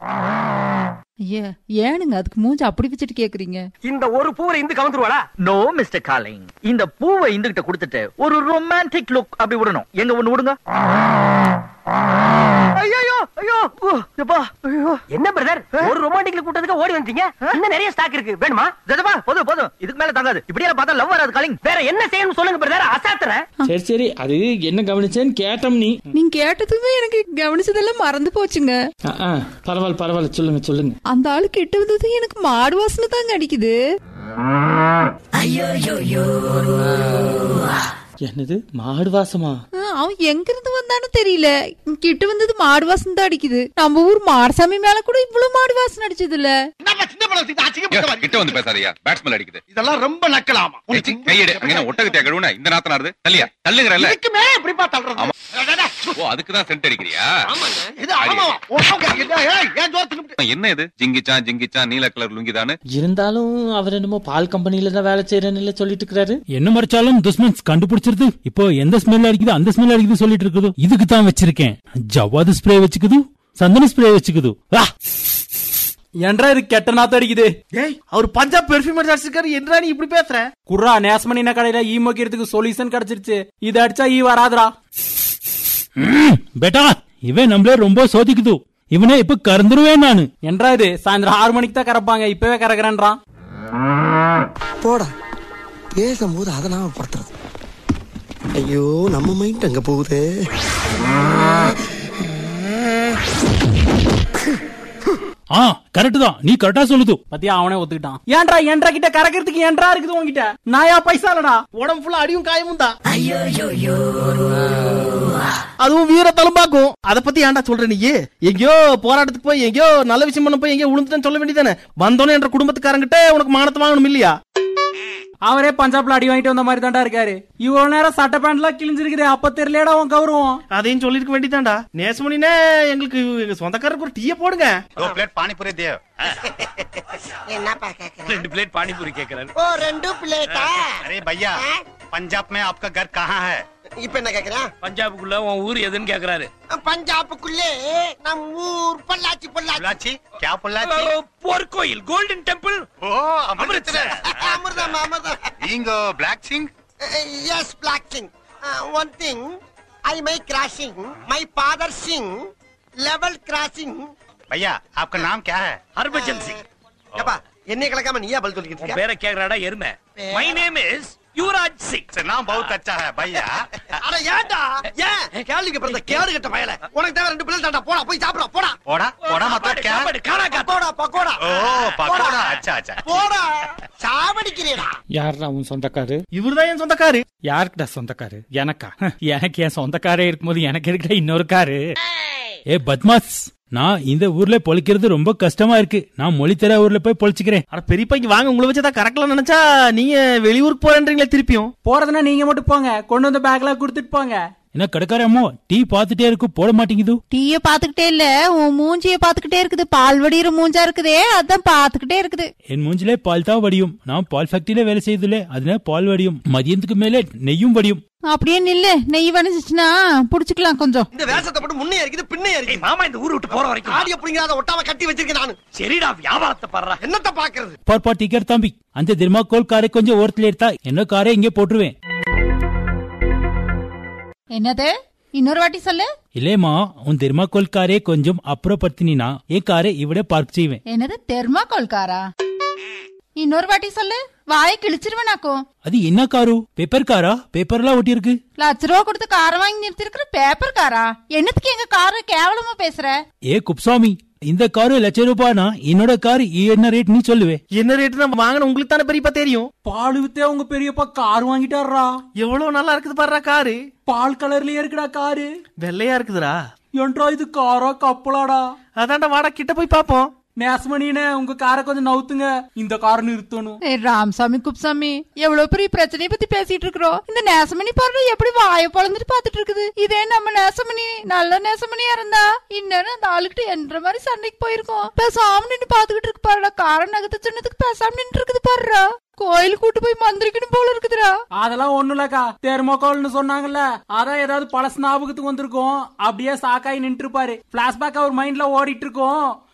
ஐயா ஏனுங்க அதுக்கு மூஞ்சி அப்படி வச்சுட்டு கேக்குறீங்க இந்த ஒரு பூரை இந்து கவுந்துருவாளா நோ மிஸ்டர் காலிங் இந்த பூவை இந்துகிட்ட கொடுத்துட்டு ஒரு ரொமான்டிக் லுக் அப்படி விடணும் எங்க ஒண்ணு விடுங்க ஐயோ ஐயோ ஓ, எப்பா, ஐயோ என்ன பிரதர் ஒரு ரொமான்டிக்ல கூட்டத்துக்கு ஓடி வந்தீங்க இன்னும் நிறைய ஸ்டாக் இருக்கு வேணுமா ஜதபா போதும் போதும் இதுக்கு மேல தாங்காது இப்படியே பார்த்தா லவ் வராது காலிங் வேற என்ன செய்யணும் சொல்லுங்க பிரதர் அசாத்துறேன் சரி சரி அது என்ன கவனிச்சேன்னு கேட்டோம் நீ நீங்க கேட்டதுமே எனக்கு கவனிச்சதெல்லாம் மறந்து போச்சுங்க ஆ, ஆ, பரவாயில்ல பரவாயில்ல சொல்லுங்க சொல்லுங்க அந்த ஆளு கிட்ட வந்தது எனக்கு மாடு வாசனை தாங்க அடிக்குது என்னது மாடு வாசமா ஆ, அவன் எங்க இருந்து வந்தானு தெரியல கிட்ட வந்தது மாடு வாசனை தான் அடிக்குது நம்ம ஊர் மாடசாமி மேல கூட இவ்வளவு மாடு வாசனை அடிச்சது இல்ல கிட்ட வந்து பேசாதயா பேட்ஸ்மேன் அடிக்குது இதெல்லாம் ரொம்ப நக்கலாமா ஏய், சி, கையெடு அங்க என்ன ஒட்டகத்தை கழுவுன இந்த நாத்தம் நாடுது தள்ளியா தள்ளுகிறல்ல இதுக்கு மேல எப்படிப்பா தள்ளுறது ஓ அதுக்குதான் சென்ட் அடிக்கிறியா ஆமாங்க இது ஆமாவா உட்காந்து, ஏய், ஏன் ஜோர் தின்னுபிட்டு? என்ன இது ஜிங்கிச்சான் ஜிங்கிச்சான் நீல கலர் லுங்கிதானு இருந்தாலும் அவர் என்னமோ பால் கம்பெனில தான் வேலை செய்யறேன்னு சொல்லிட்டு இருக்கிறாரு என்ன மறைச்சாலும் துஷ்மன்ஸ் கண்டுபிடிச்சிருது இப்போ எந்த ஸ்மெல் அடிக்குது அந்த ஸ்மெல் அடிக்குது சொல்லிட்டு இருக்குது இதுக்கு தான் வச்சிருக்கேன் ஜவ்வாது ஸ்ப்ரே வச்சுக்குது சந்தன ஸ்ப்ரே வச்சுக்குது வா என்றா இது கெட்ட நாத்தம் அடிக்குது ஏய் அவர் பஞ்சாப் பெர்ஃபியூம் அடிச்சிருக்காரு என்றா நீ இப்படி பேசுற குர்ரா நேசமணின கடையில ஈ மொக்கிறதுக்கு சொல்யூஷன் கிடைச்சிருச்சு இது அடிச்சா ஈ வராதுடா ம், பேட்டா இவன் நம்மள ரொம்ப சோதிக்குது இவனை இப்ப கறந்துருவேன் நானு என்றா இது சாயந்தரம் ஆறு மணிக்கு தான் கறப்பாங்க இப்பவே கறக்குறேன்றான் போடா பேசும்போது அதை நாம படுத்துறது ஐயோ நம்ம மைண்ட் அங்க போகுது ஆ கரெக்ட் தான் நீ கரெக்டா சொல்லுது பத்தியா அவனே ஒத்துக்கிட்டான் ஏன்டா ஏன்டா கிட்ட கறக்கிறதுக்கு ஏன்டா இருக்குது உன்கிட்ட நாயா பைசா இல்லடா உடம்பு ஃபுல்லா அடியும் காயமும் தான் அதுவும் வீர தழும்பாக்கும் அத பத்தி ஏன்டா சொல்ற நீ எங்கேயோ போராட்டத்துக்கு போய் எங்கேயோ நல்ல விஷயம் பண்ண போய் எங்கேயோ விழுந்துட்டேன்னு சொல்ல வேண்டியதானே வந்தோன்னே என்ற குடும்பத்துக்காரங்கிட்ட உனக்கு மானத்தை வாங்கணும் இல்லையா அவரே பஞ்சாப்ல அடி வாங்கிட்டு வந்த மாதிரி தான்டா இருக்காரு இவ்வளவு நேரம் சட்டை பேண்ட் எல்லாம் கிழிஞ்சிருக்குது அப்ப தெரியலடா உன் கௌரவம் அதையும் சொல்லிருக்க வேண்டியதான்டா நேசமணினே எங்களுக்கு எங்க சொந்தக்காரருக்கு ஒரு டீய போடுங்க दो प्लेट पानी पूरी दे என்னப்பா கேக்குற ரெண்டு பிளேட் பானிபூரி கேக்குறாரு ஓ ரெண்டு பிளேட்டா अरे भैया पंजाब में आपका घर कहाँ है இப்ப என்ன கேக்குறேன் பஞ்சாபுக்குள்ள உன் ஊர் எதுன்னு கேக்குறாரு பஞ்சாபுக்குள்ளே நம் ஊர் பொள்ளாச்சி பொள்ளாச்சி पुलाची क्या पुलाची போர்க்கோயில் கோல்டன் டெம்பிள் ओ अमृतसर அமிர்தம் அமிர்தம் इंगो black Singh yes black king one thing I my crossing my father Singh level crossing भैया आपका नाम क्या है ஹர்பஜன் சிங் ஏப்பா என்னைய கலக்காம நீயா பதில் சொல்லிக்கிட்டு உன் இருக்க பேரை கேக்குறாடா எருமை my name is Yuvraj Singh से नाम बहुत अच्छा है भैया அட ஏன்டா ஏன் கேள்விக்கு பிறந்த கேடு கட்ட பயல உனக்கு தேவை ரெண்டு பிள்ளை தாண்டா போடா போய் சாப்பிடா போடா पोड़ा पोड़ा मतलब क्या है காணா காத்தா பக்கோடா பக்கோடா ओ पकौड़ा अच्छा अच्छा போடா சாவடிக்கிறீடா யாருடா உன் சொந்தக்காரு இவர்தான் என் சொந்தக்காரு யாருக்குடா சொந்தக்காரு எனக்கா எனக்கு என் சொந்தக்காரே இருக்கும்போது எனக்கு இருக்குடா இன்னொரு காரு ஏ பத்மாஸ் நான் இந்த ஊர்ல பொழைக்கிறது ரொம்ப கஷ்டமா இருக்கு நான் மொழித்தர ஊர்ல போய் பொழைச்சுக்கிறேன் அட பெரியப்பா இங்க வாங்க உங்களை வச்சதா கரெக்ட்ல நினைச்சா நீங்க வெளியூருக்கு போறேன்றீங்களே திருப்பியும் போறதுன்னா நீங்க மட்டும் போங்க கொண்டு வந்த பேக்ல கொடுத்துட்டு போங்க என்ன கடைக்காரமோ டீ பார்த்துட்டே இருக்கு போட மாட்டேங்குது டீய பாத்துக்கிட்டே இல்ல உன் மூஞ்சிய பாத்துக்கிட்டே இருக்குது பால் வடிகிற மூஞ்சா இருக்குதே அதான் பாத்துக்கிட்டே இருக்குது என் மூஞ்சிலே பால் தான் வடியும் நான் பால் ஃபேக்டரியில வேலை செய்ததுல அதனால பால் வடியும் மதியத்துக்கு மேலே நெய்யும் வடியும் அப்படியே நில்லு நெய் வணிச்சுச்சுன்னா புடிச்சுக்கலாம் கொஞ்சம் இந்த வேஷத்தை போட்டு முன்னே இருக்குது பின்னே ஏய் இருக்குது மாமா இந்த ஊரு விட்டு போற வரைக்கும் ஆடி அப்படிங்கிறத ஒட்டாம கட்டி வச்சிருக்கேன் நானு சரிடா வியாபாரத்தை பாடுறா என்னத்த பாக்குறது பார்ப்பா டிக்கர் தம்பி அந்த திர்மாக்கோல் காரை கொஞ்சம் ஓரத்துல எடுத்தா என்ன காரை இங்கே போட்டுருவேன் என்னது இன்னொரு வாட்டி சொல்லு இல்லேம்மா உன் திர்மாக்கோல் காரை கொஞ்சம் அப்புறப்படுத்தினா என் காரை இவிட பார்க் செய்வேன் என்னது தெர்மாக்கோல் காரா இன்னொரு வாட்டி சொல்லு வாயை கிழிச்சிருவேனாக்கும் அது என்ன காரு பேப்பர் காரா பேப்பர்லாம் ஒட்டி இருக்கு லட்ச ரூபா கொடுத்து காரை வாங்கி நிறுத்திருக்கிற பேப்பர் காரா என்னத்துக்கு எங்க காரு கேவலமா பேசுற ஏ குப்சாமி இந்த காரு லட்ச ரூபானா என்னோட கார் என்ன ரேட் நீ சொல்லுவே என்ன ரேட்டு நம்ம வாங்கின உங்களுக்கு தானே பெரியப்பா தெரியும் பால் வித்தே உங்க பெரியப்பா கார் வாங்கிட்டாருடா எவ்வளவு நல்லா இருக்குது பாருடா காரு பால் கலர்லயே இருக்குடா காரு வெள்ளையா இருக்குதுடா என்றா இது காரா கப்பலாடா அதான்டா வாடா கிட்ட போய் பாப்போம் நேசமணினே உங்க காரை கொஞ்சம் நவுத்துங்க இந்த காரை நிறுத்தணும் ஏய் ராமசாமி குப்சாமி எவ்வளவு பெரிய பிரச்சனையை பத்தி பேசிட்டு இருக்கிறோம் இந்த நேசமணி பாரு எப்படி வாய பொழந்துட்டு பாத்துட்டு இருக்குது இதே நம்ம நேசமணி நல்ல நேசமணியா இருந்தா இன்னும் அந்த ஆளுகிட்ட என்ற மாதிரி சண்டைக்கு போயிருக்கோம் பேசாம நின்னு பாத்துக்கிட்டு இருக்கு பாருடா காரை நகர்த்த சொன்னதுக்கு பேசாம நின்று இருக்குது பாருடா கோயில் கூட்டு போய் மந்திரிக்கணும் போல இருக்குதுடா அதெல்லாம் ஒண்ணும் இல்லக்கா தெர்மோகால்னு சொன்னாங்கல்ல அதான் ஏதாவது பழசு ஞாபகத்துக்கு வந்திருக்கும் அப்படியே சாக்காய் நின்று இருப்பாரு பிளாஷ்பேக் அவர் மைண்ட்ல ஓடிட்டு இருக்கும்